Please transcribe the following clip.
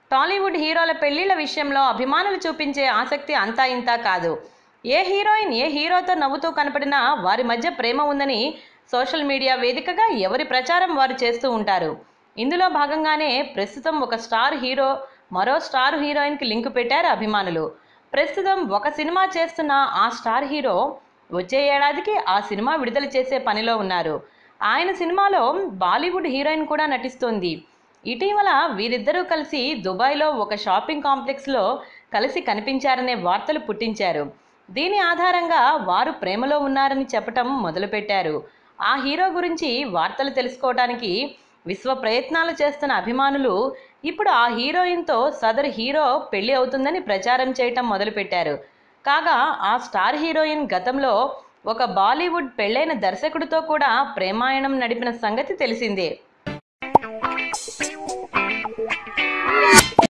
టాలీవుడ్ హీరోల పెళ్లిళ్ల విషయంలో అభిమానులు చూపించే ఆసక్తి అంతా ఇంతా కాదు ఏ హీరోయిన్ ఏ హీరోతో నవ్వుతూ కనపడినా వారి మధ్య ప్రేమ ఉందని సోషల్ మీడియా వేదికగా ఎవరి ప్రచారం వారు చేస్తూ ఉంటారు ఇందులో భాగంగానే ప్రస్తుతం ఒక స్టార్ హీరో మరో స్టార్ హీరోయిన్కి లింక్ పెట్టారు అభిమానులు ప్రస్తుతం ఒక సినిమా చేస్తున్న ఆ స్టార్ హీరో వచ్చే ఏడాదికి ఆ సినిమా విడుదల చేసే పనిలో ఉన్నారు ఆయన సినిమాలో బాలీవుడ్ హీరోయిన్ కూడా నటిస్తోంది ఇటీవల వీరిద్దరూ కలిసి దుబాయ్లో ఒక షాపింగ్ కాంప్లెక్స్లో కలిసి కనిపించారనే వార్తలు పుట్టించారు దీని ఆధారంగా వారు ప్రేమలో ఉన్నారని చెప్పటం మొదలుపెట్టారు ఆ హీరో గురించి వార్తలు తెలుసుకోవడానికి విశ్వ ప్రయత్నాలు చేస్తున్న అభిమానులు ఇప్పుడు ఆ హీరోయిన్తో సదరు హీరో పెళ్లి అవుతుందని ప్రచారం చేయటం మొదలుపెట్టారు కాగా ఆ స్టార్ హీరోయిన్ గతంలో ఒక బాలీవుడ్ పెళ్ళైన దర్శకుడితో కూడా ప్రేమాయణం నడిపిన సంగతి తెలిసిందే